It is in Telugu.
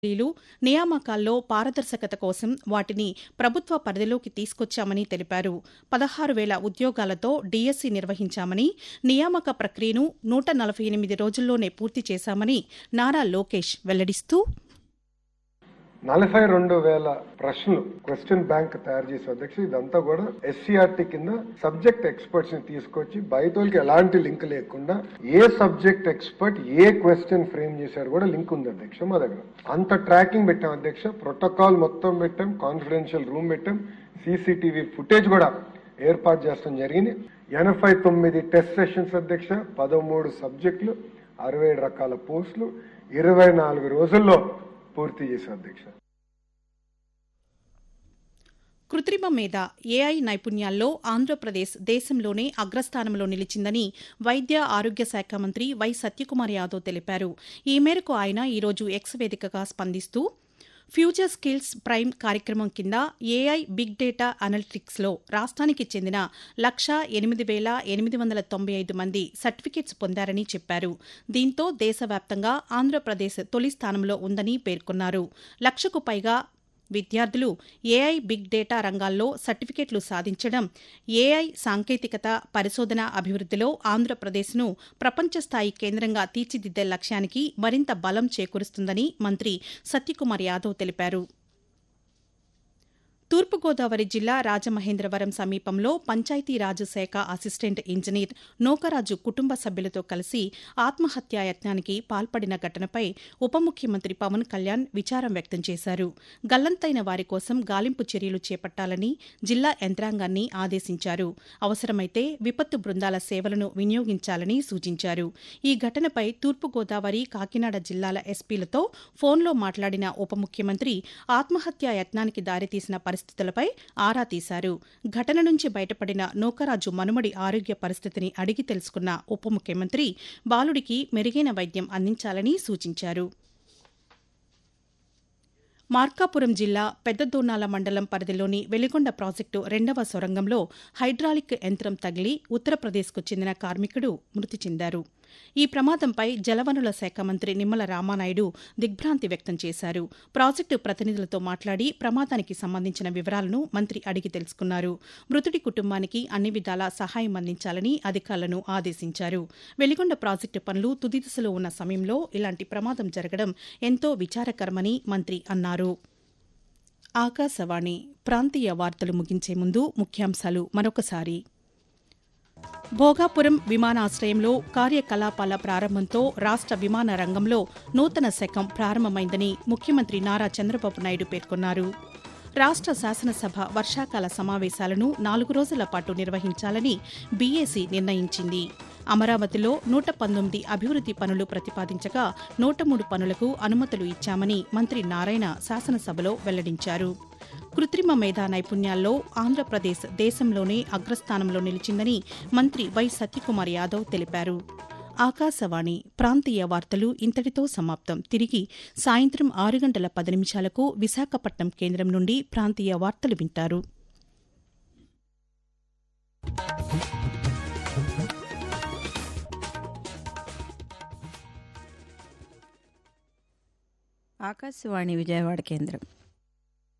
లు నియామకాల్లో పారదర్శకత కోసం వాటిని ప్రభుత్వ పరిధిలోకి తీసుకొచ్చామని తెలిపారు పదహారు వేల ఉద్యోగాలతో డీఎస్సీ నిర్వహించామని నియామక ప్రక్రియను నూట నలభై ఎనిమిది రోజుల్లోనే పూర్తి చేశామని నారా లోకేష్ వెల్లడిస్తూ నలభై రెండు వేల ప్రశ్నలు క్వశ్చన్ బ్యాంక్ తయారు చేసే అధ్యక్ష ఇదంతా కూడా ఎస్సీఆర్టీ కింద సబ్జెక్ట్ ఎక్స్పర్ట్స్ ని తీసుకొచ్చి బయటోళ్ళకి ఎలాంటి లింక్ లేకుండా ఏ సబ్జెక్ట్ ఎక్స్పర్ట్ ఏ క్వశ్చన్ ఫ్రేమ్ చేశారు కూడా లింక్ ఉంది అధ్యక్ష మా దగ్గర అంత ట్రాకింగ్ పెట్టాం అధ్యక్ష ప్రోటోకాల్ మొత్తం పెట్టాం కాన్ఫిడెన్షియల్ రూమ్ పెట్టాం సీసీటీవీ ఫుటేజ్ కూడా ఏర్పాటు చేస్తాం జరిగింది ఎనభై తొమ్మిది టెస్ట్ సెషన్స్ అధ్యక్ష పదమూడు సబ్జెక్టులు అరవై ఏడు రకాల పోస్టులు ఇరవై నాలుగు రోజుల్లో పూర్తి చేశాం అధ్యక్ష కృత్రిమ మీద ఏఐ నైపుణ్యాల్లో ఆంధ్రప్రదేశ్ దేశంలోనే అగ్రస్థానంలో నిలిచిందని వైద్య ఆరోగ్య శాఖ మంత్రి వై సత్యకుమార్ యాదవ్ తెలిపారు ఈ మేరకు ఆయన ఈరోజు ఎక్స్ వేదికగా స్పందిస్తూ ఫ్యూచర్ స్కిల్స్ ప్రైమ్ కార్యక్రమం కింద ఏఐ బిగ్ డేటా అనలిటిక్స్లో రాష్ట్రానికి చెందిన లక్ష ఎనిమిది వేల ఎనిమిది వందల తొంభై ఐదు మంది సర్టిఫికెట్స్ పొందారని చెప్పారు దీంతో దేశవ్యాప్తంగా ఆంధ్రప్రదేశ్ తొలి స్థానంలో ఉందని పేర్కొన్నారు లక్షకు పైగా విద్యార్థులు ఏఐ బిగ్ డేటా రంగాల్లో సర్టిఫికెట్లు సాధించడం ఏఐ సాంకేతికత పరిశోధన అభివృద్దిలో ఆంధ్రప్రదేశ్ను ప్రపంచ స్థాయి కేంద్రంగా తీర్చిదిద్దే లక్ష్యానికి మరింత బలం చేకూరుస్తుందని మంత్రి సత్యకుమార్ యాదవ్ తెలిపారు తూర్పుగోదావరి జిల్లా రాజమహేంద్రవరం సమీపంలో పంచాయతీరాజ్ శాఖ అసిస్టెంట్ ఇంజనీర్ నోకరాజు కుటుంబ సభ్యులతో కలిసి ఆత్మహత్యాయత్నానికి పాల్పడిన ఘటనపై ఉప ముఖ్యమంత్రి పవన్ కళ్యాణ్ విచారం వ్యక్తం చేశారు గల్లంతైన వారి కోసం గాలింపు చర్యలు చేపట్టాలని జిల్లా యంత్రాంగాన్ని ఆదేశించారు అవసరమైతే విపత్తు బృందాల సేవలను వినియోగించాలని సూచించారు ఈ ఘటనపై తూర్పుగోదావరి కాకినాడ జిల్లాల ఎస్పీలతో ఫోన్లో మాట్లాడిన ఉప ముఖ్యమంత్రి ఆత్మహత్యా యత్నానికి దారితీసిన పరిస్థితులపై ఆరా తీశారు ఘటన నుంచి బయటపడిన నూకరాజు మనుమడి ఆరోగ్య పరిస్థితిని అడిగి తెలుసుకున్న ఉప ముఖ్యమంత్రి బాలుడికి మెరుగైన వైద్యం అందించాలని సూచించారు మార్కాపురం జిల్లా పెద్దదోనాల మండలం పరిధిలోని వెలిగొండ ప్రాజెక్టు రెండవ సొరంగంలో హైడ్రాలిక్ యంత్రం తగిలి ఉత్తరప్రదేశ్కు చెందిన కార్మికుడు మృతి చెందారు ఈ ప్రమాదంపై జలవనుల శాఖ మంత్రి నిమ్మల రామానాయుడు దిగ్భ్రాంతి వ్యక్తం చేశారు ప్రాజెక్టు ప్రతినిధులతో మాట్లాడి ప్రమాదానికి సంబంధించిన వివరాలను మంత్రి అడిగి తెలుసుకున్నారు మృతుడి కుటుంబానికి అన్ని విధాలా సహాయం అందించాలని అధికారులను ఆదేశించారు వెలిగొండ ప్రాజెక్టు పనులు తుది దశలో ఉన్న సమయంలో ఇలాంటి ప్రమాదం జరగడం ఎంతో విచారకరమని మంత్రి అన్నారు ఆకాశవాణి ప్రాంతీయ వార్తలు ముగించే ముందు ముఖ్యాంశాలు మరొకసారి భోగాపురం విమానాశ్రయంలో కార్యకలాపాల ప్రారంభంతో రాష్ట విమాన రంగంలో నూతన శకం ప్రారంభమైందని ముఖ్యమంత్రి నారా చంద్రబాబు నాయుడు పేర్కొన్నారు రాష్ట శాసనసభ వర్షాకాల సమావేశాలను నాలుగు రోజుల పాటు నిర్వహించాలని బీఏసీ నిర్ణయించింది అమరావతిలో నూట పంతొమ్మిది అభివృద్ది పనులు ప్రతిపాదించగా నూట మూడు పనులకు అనుమతులు ఇచ్చామని మంత్రి నారాయణ శాసనసభలో వెల్లడించారు కృత్రిమ మేధా నైపుణ్యాల్లో ఆంధ్రప్రదేశ్ దేశంలోనే అగ్రస్థానంలో నిలిచిందని మంత్రి వై సత్యకుమార్ యాదవ్ తెలిపారు ఆకాశవాణి ప్రాంతీయ వార్తలు ఇంతటితో సమాప్తం తిరిగి సాయంత్రం ఆరు గంటల పది నిమిషాలకు విశాఖపట్నం కేంద్రం నుండి ప్రాంతీయ వార్తలు వింటారు ఆకాశవాణి విజయవాడ కేంద్రం